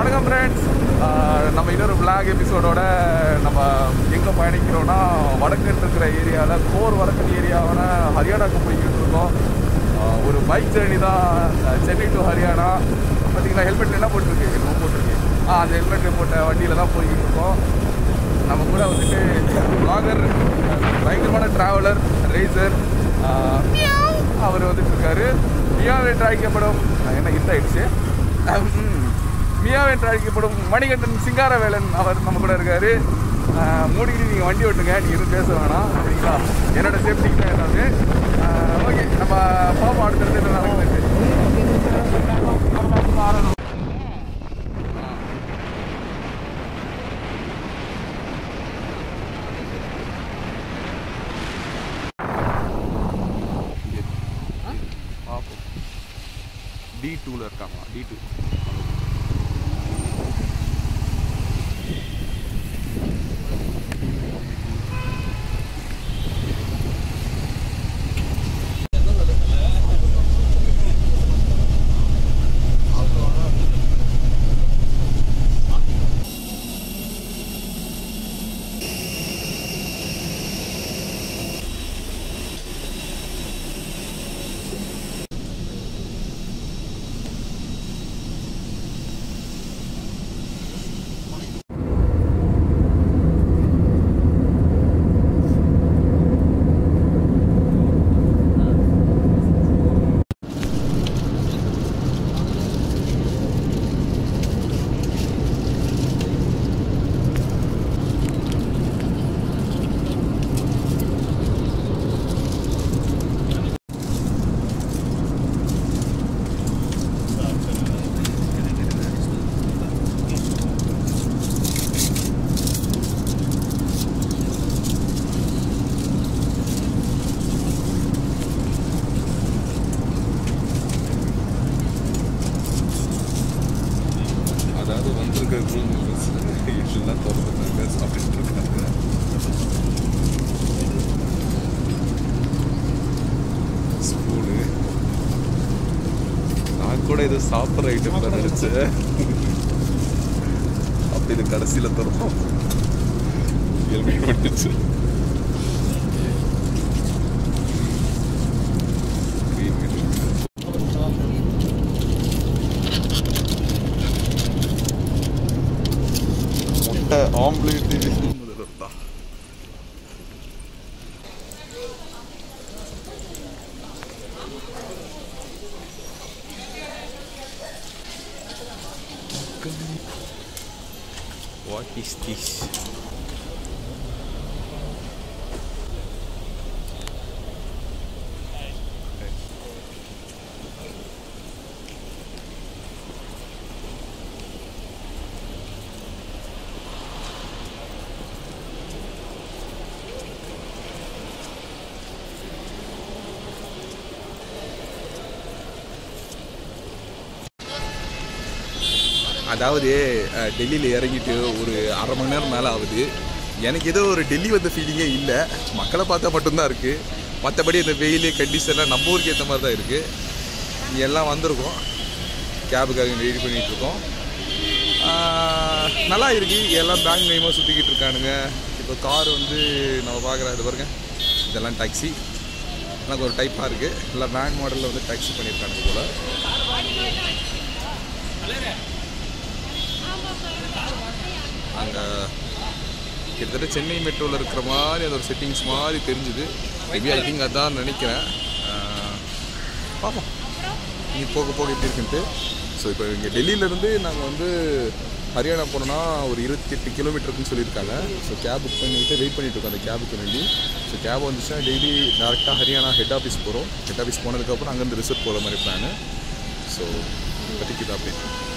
வணக்கம் ஃப்ரெண்ட்ஸ் நம்ம இன்னொரு vlog எபிசோடோட நம்ம எங்கே பயணிக்கிறோம்னா வடக்கன் இருக்கிற ஏரியாவில் கோர் வடக்கன் ஏரியாவான ஹரியானாக்கு போய்கிட்டு இருக்கோம் ஆஹ் ஒரு பைக் ஜேர்னி தான் அஹ் சென்னை டு ஹரியானா பார்த்தீங்கன்னா ஹெல்மெட் என்ன போட்டிருக்கு என்னமோ போட்டிருக்கு ஆ அந்த ஹெல்மெட் போட்ட வண்டியில் தான் போய்கிட்டு இருக்கோம் நம்ம கூட வந்துட்டு பிளாகர் பயங்கரமான டிராவலர் ரேசர் அவர் வந்துட்டு இருக்காரு மியாவே என்று அழைக்கப்படும் அஹ் என்ன ஹிட் ஆயிடுச்சு அஹ் ம். மியாவே என்று அழைக்கப்படும் மணிகண்டன் சிங்காரவேலன் அவர் நம்ம கூட இருக்காரு அஹ் மூடிக்கிட்டு நீங்கள் வண்டி ஓட்டுங்க நீங்கள் எதுவும் பேச வேணாம் சரிங்களா என்னோட சேஃப்டிக்கு தான் எல்லாமே ஓகே நம்ம பாப்போம் அடுத்தடுத்து என்ன நடக்குது பார்ப்போம் டி டூவில் இருக்காங்களா டி டூ அதாவது வந்திருக்கிற ரூம் மெம்பர்ஸ் யூஸ்வலாக திறந்துருக்காங்க சாப்பிட்டு இருக்காங்க ஸ்பூனு நான் கூட ஏதோ சாப்பிட்ற ஐட்டம் தான் நினச்சேன் அப்படி இது கடைசியில் திறந்தோம் ஹெல்மெட் வந்துச்சு முட்டை ஆம்லேட் முதல்ல வாட் இஸ் திஸ் அதாவது அஹ், டெல்லியில் இறங்கிட்டு ஒரு அரை மணி நேரம் மேலே ஆகுது எனக்கு ஏதோ ஒரு டெல்லி வந்த ஃபீலிங்கே இல்லை மக்களை பார்த்தா மட்டும்தான் இருக்குது மற்றபடி இந்த வெயில் கண்டிஷன்லாம் நம்ம ஊருக்கு ஏற்ற மாதிரி தான் இருக்குது இங்கே எல்லாம் வந்திருக்கோம் கேபுக்காக ரெடி பண்ணிகிட்டு இருக்கோம் ஆஹ், நல்லா இருக்கு எல்லாம் பேங்க் நேமாக சுற்றிக்கிட்டு இருக்கானுங்க இப்போ கார் வந்து நம்ம பார்க்குற இது பாருங்க இதெல்லாம் டாக்ஸி எனக்கு ஒரு டைப்பாக இருக்குது எல்லாம் பேங்க் மாடலில் வந்து டாக்ஸி பண்ணியிருக்கானுங்க போல் அங்கே கிட்டத்தட்ட சென்னை மெட்ரோவில் இருக்கிற மாதிரி அது ஒரு செட்டிங்ஸ் மாதிரி தெரிஞ்சுது மேபி ஐ திங்க் அதான் நினைக்கிறேன் ஆஹ், பார்ப்போம் நீ போக போக எப்படி இருக்குன்ட்டு ஸோ இப்போ இங்கே டெல்லியிலேருந்து நாங்கள் வந்து ஹரியானா போனோம்னா ஒரு இருபத்தெட்டு கிலோமீட்டருக்குன்னு சொல்லியிருக்காங்க ஸோ கேப் புக் பண்ணிட்டு வெயிட் பண்ணிட்டு இருக்கோம் அந்த கேபுக்கு வேண்டி ஸோ கேப் வந்துச்சுன்னா டெய்லி டேரெக்டாக ஹரியானா ஹெட் ஆஃபீஸ் போகிறோம் ஹெட் ஆஃபீஸ் போனதுக்கப்புறம் அங்கேருந்து ரிசர்வ் போகிற மாதிரி பிளானு ஸோ இப்போதைக்கு இது அப்படி